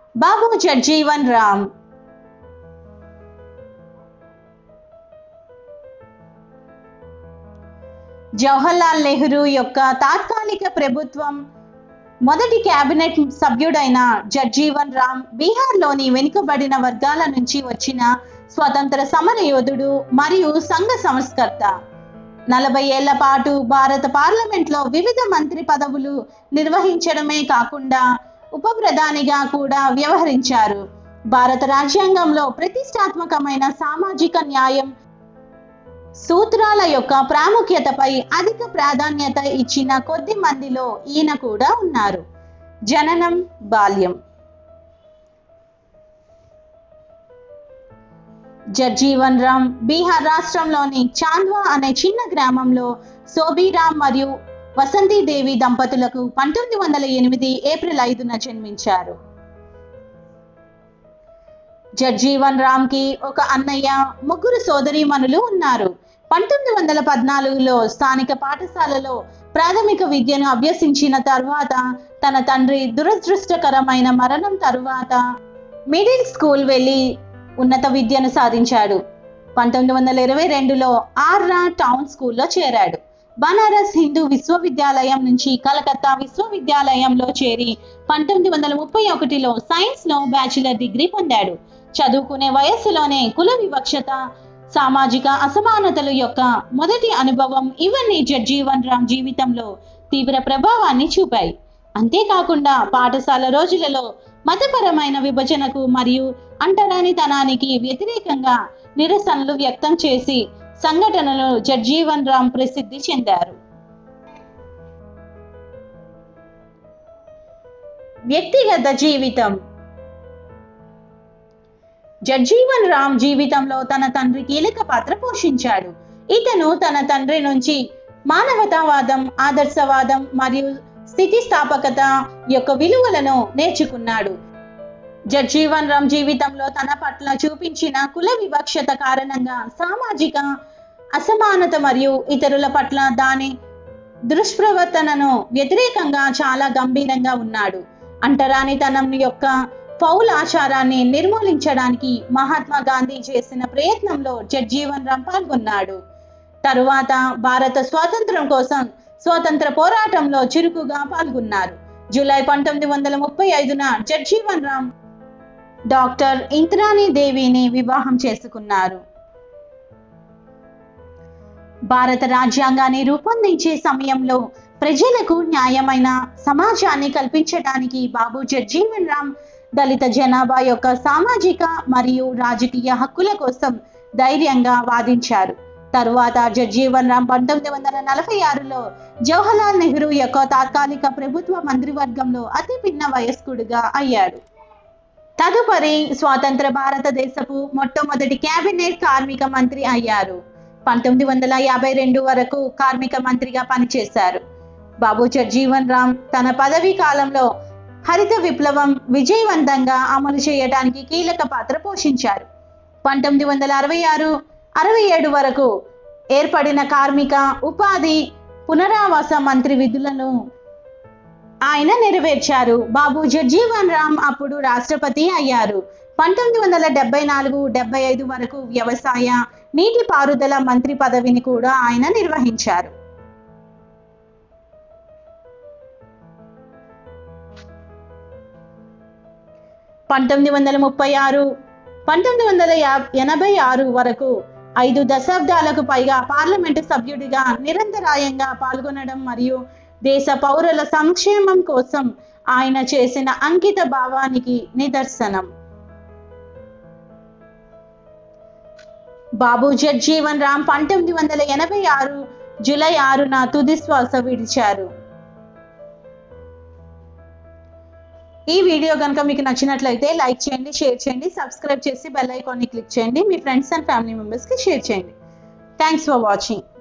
బాబు జగ్జీవన్ రామ్ జవహర్లాల్ నెహ్రూ యొక్క తాత్కాలిక ప్రభుత్వం మొదటి కేబినెట్ సభ్యుడైన జగ్జీవన్ రామ్ బీహార్లోని వెనుకబడిన వర్గాల నుంచి వచ్చిన స్వతంత్ర సమర యోధుడు మరియు సంఘ సంస్కర్త నలభై ఏళ్ల పాటు భారత పార్లమెంట్లో వివిధ మంత్రి పదవులు నిర్వహించడమే కాకుండా ఉప ప్రధానిగా కూడా వ్యవహరించారు భారత రాజ్యాంగంలో ప్రతిష్టాత్మకమైన సామాజిక న్యాయం సూత్రాల యొక్క ప్రాముఖ్యతపై అధిక ప్రాధాన్యత ఇచ్చిన కొద్ది మందిలో ఈయన కూడా ఉన్నారు జననం బాల్యం జగ్జీవన్ రామ్ బీహార్ రాష్ట్రంలోని చాంద్వా అనే చిన్న గ్రామంలో సోబీరామ్ మరియు వసంతీదేవి దంపతులకు పంతొమ్మిది వందల ఎనిమిది ఏప్రిల్ ఐదున జన్మించారు జగ్జీవన్ రామ్ కి ఒక అన్నయ్య ముగ్గురు సోదరీమణులు ఉన్నారు పంతొమ్మిది వందల పద్నాలుగులో స్థానిక పాఠశాలలో ప్రాథమిక విద్యను అభ్యసించిన తర్వాత తన తండ్రి దురదృష్టకరమైన మరణం తరువాత మిడిల్ స్కూల్ వెళ్ళి ఉన్నత విద్యను సాధించాడు పంతొమ్మిది వందల ఇరవై రెండులో ఆర్రా టౌన్ స్కూల్లో చేరాడు బనారస్ హిందూ విశ్వవిద్యాలయం నుంచి కలకత్తా విశ్వవిద్యాలయంలో చేరి పంతొమ్మిది వందల ముప్పై ఒకటిలో సైన్స్లో బ్యాచిలర్ డిగ్రీ పొందాడు చదువుకునే వయస్సులోనే కుల వివక్షత సామాజిక అసమానతలు యొక్క మొదటి అనుభవం ఇవన్నీ జగ్జీవన్ రామ్ జీవితంలో తీవ్ర ప్రభావాన్ని చూపాయి అంతేకాకుండా పాఠశాల రోజులలో మతపరమైన విభజనకు మరియు అంటరానితనానికి వ్యతిరేకంగా నిరసనలు వ్యక్తం చేసి సంఘటనలు జగ్జీవన్ రామ్ ప్రసిద్ధి చెందారు వ్యక్తిగత జీవితం జగ్జీవన్ రామ్ జీవితంలో తన తండ్రి కీలక పాత్ర పోషించాడు ఇతను తన తండ్రి నుంచి మానవతావాదం ఆదర్శవాదం మరియు స్థితిస్థాపకత యొక్క విలువలను నేర్చుకున్నాడు జగ్జీవన్ రామ్ జీవితంలో తన పట్ల చూపించిన కుల వివక్షత కారణంగా సామాజిక అసమానత మరియు ఇతరుల పట్ల దాని దుష్ప్రవర్తనను వ్యతిరేకంగా చాలా గంభీరంగా ఉన్నాడు అంటరానితనం యొక్క పౌల్ ఆచారాన్ని నిర్మూలించడానికి మహాత్మా గాంధీ చేసిన ప్రయత్నంలో జగ్జీవన్ రామ్ పాల్గొన్నాడు తరువాత భారత స్వాతంత్రం కోసం స్వాతంత్ర పోరాటంలో చురుకుగా పాల్గొన్నారు జూలై పంతొమ్మిది వందల ముప్పై ఐదున జగ్జీవన్ రామ్ డాక్టర్ ఇంద్రాణి దేవిని వివాహం చేసుకున్నారు భారత రాజ్యాంగాన్ని రూపొందించే సమయంలో ప్రజలకు న్యాయమైన సమాజాన్ని కల్పించడానికి బాబు జగ్జీవన్ రామ్ దళిత జనాభా యొక్క సామాజిక మరియు రాజకీయ హక్కుల కోసం ధైర్యంగా వాదించారు తరువాత జగ్జీవన్ రామ్ పంతొమ్మిది వందల నలభై ఆరులో జవహర్లాల్ నెహ్రూ యొక్క తాత్కాలిక ప్రభుత్వ మంత్రివర్గంలో అతి పిన్న వయస్కుడిగా అయ్యాడు తదుపరి స్వాతంత్ర భారతదేశపు మొట్టమొదటి కేబినెట్ కార్మిక మంత్రి అయ్యారు పంతొమ్మిది వందల యాభై రెండు వరకు కార్మిక మంత్రిగా పనిచేశారు బాబు జగ్జీవన్ రామ్ తన పదవీ కాలంలో హరిత విప్లవం విజయవంతంగా అమలు చేయడానికి కీలక పాత్ర పోషించారు పంతొమ్మిది వందల అరవై ఆరు అరవై ఏడు వరకు ఏర్పడిన కార్మిక ఉపాధి పునరావాస మంత్రి విధులను ఆయన నెరవేర్చారు బాబు జగ్జీవన్ రామ్ అప్పుడు రాష్ట్రపతి అయ్యారు పంతొమ్మిది వందల డెబ్బై నాలుగు డెబ్బై ఐదు వరకు వ్యవసాయ నీటిపారుదల మంత్రి పదవిని కూడా ఆయన నిర్వహించారు పంతొమ్మిది వందల ముప్పై ఆరు పంతొమ్మిది వందల యా- ఎనభై ఆరు వరకు ఐదు దశాబ్దాలకు పైగా పార్లమెంటు సభ్యుడిగా నిరంతరాయంగా పాల్గొనడం మరియు దేశ పౌరుల సంక్షేమం కోసం ఆయన చేసిన అంకిత భావానికి నిదర్శనం బాబు జగ్జీవన్ రామ్ పంతొమ్మిది వందల ఎనభై ఆరు జూలై ఆరున తుది శ్వాస విడిచారు ఈ వీడియో కనుక మీకు నచ్చినట్లయితే లైక్ చేయండి షేర్ చేయండి సబ్స్క్రైబ్ చేసి బెల్ ఐకాన్ని క్లిక్ చేయండి మీ ఫ్రెండ్స్ అండ్ ఫ్యామిలీ మెంబర్స్కి షేర్ చేయండి థ్యాంక్స్ ఫర్ వాచింగ్